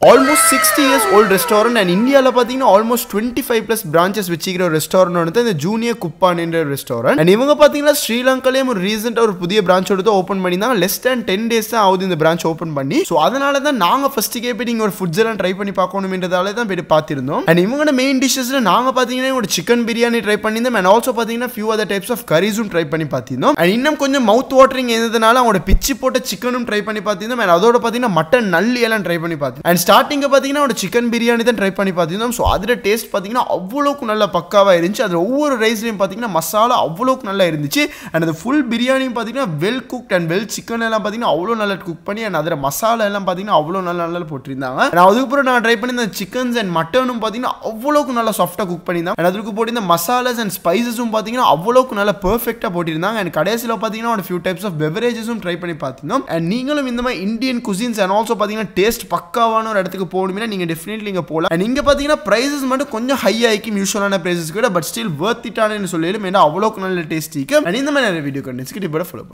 almost sixty years old restaurant and இந்தியாவில் பார்த்தீங்கன்னா almost twenty five plus branches வச்சுக்கிற ஒரு ரெஸ்டாரண்ட் வந்து இந்த ஜூனியர் குப்பானின்ற ரெஸ்டாரண்ட் அண்ட் இவங்க பார்த்தீங்கன்னா ஸ்ரீலங்காலேயும் ஒரு ரீசெண்டாக ஒரு புதிய பிரான்ச் எடுத்து ஓப்பன் பண்ணியிருந்தாங்க லெஸ் தேன் டென் டேஸ் தான் ஆகுது இந்த பிரான்ச் ஓப்பன் பண்ணி ஸோ அதனால தான் நாங்கள் ஃபஸ்ட்டுக்கே போய் நீங்கள் ஒரு ஃபுட்ஸ் எல்லாம் ட்ரை பண்ணி பார்க்கணுன்றதால தான் போய் பார்த்திருந்தோம் அண்ட் இவங்களோட மெயின் டிஷ்ஷஸில் நாங்கள் பார்த்தீங்கன்னா ஒரு சிக்கன் பிரியாணி ட்ரை பண்ணியிருந்தோம் அண்ட் ஆல்சோ பார்த்தீங்கன்னா ஃபியூ அதர் டைப்ஸ் ஆஃப் கரீஸும் ட்ரை பண்ணி பார்த்திருந்தோம் அண்ட் இன்னும் கொஞ்சம் மவுத் வாட்டரிங் இருந்ததுனால அவங்களோட பிச்சு போட்ட சிக்கனும் ட்ரை பண்ணி பார்த்திருந்தோம் அண்ட் அதோட பார்த்தீங்கன்னா மட்டன் நல்லி எல்லாம் ட்ரை பண்ணி பார்த்தோம் அண்ட் ஸ்டார்டிங்கை பார்த்தீங்கன்னா ஒரு சிக்கன் பிரியாணி தான் ட்ரை பண்ணி பார்த்திருந்தோம் ஸோ அதில் டேஸ்ட் பார்த்தீங்கன்னா அவ்வளோக்கு நல்ல பக்காவாக இருந்துச்சு அதில் ஒவ்வொரு ரைஸ்லையும் பார்த்தீங்கன்னா மசாலா அவ்வளோக்கு நல்லா இருந்துச்சு அண்ட் அந்த ஃபுல் பிரியாணியும் பார்த்தீங்கன்னா well cook and well chicken எல்லாம் பார்த்தீங்கன்னா அவ்வளோ நல்லா குக் பண்ணி அண்ட் அதில் மசாலா எல்லாம் பார்த்தீங்கன்னா அவ்வளோ நல்லா நல்லா போட்டிருந்தாங்க and அதுக்கப்புறம் நான் ட்ரை பண்ணி இந்த சிக்கன்ஸ் அண்ட் மட்டனும் பார்த்தீங்கன்னா அவ்வளோக்கு நல்லா சாஃப்டாக குக் பண்ணியிருந்தாங்க and அதுக்கு போட்டு இந்த மசாலாஸ் அண்ட் ஸ்பைசஸும் பார்த்தீங்கன்னா அவ்வளோக்கு நல்லா பெர்ஃபெக்டாக போட்டிருந்தாங்க அண்ட் கடைசியில் பார்த்தீங்கன்னா ஒரு ஃபியூ டைப்ஸ் ஆஃப் பெவரேஜஸும் ட்ரை பண்ணி பார்த்திருந்தோம் அண்ட் நீங்களும் இந்த மாதிரி இந்தியன் குசின்ஸ் அண்ட் ஆல்சோ பார்த்தீங்கன்னா டேஸ்ட் பக்காவான ஒரு இடத்துக்கு போகணும்னா நீங்கள் டெஃபினெட்லி இங்கே போகலாம் அண்ட் இங்கே பார்த்தீங்கன்னா ப்ரைஸஸ் மட்டும் கொஞ்சம் ஹை ஆகிக்கும் யூஸ்வலான ப்ரைஸஸ் கூட பட் ஸ்டில் வர்த் இட்டானு சொல்லிடும் ஏன்னா அவ்வளோக்கு நல்ல டேஸ்ட் இருக்கும் அண்ட் இந்த மாதிரி நிறைய வீடியோ கண்டென்ட்ஸ்க்கு இப்போ ஃபாலோ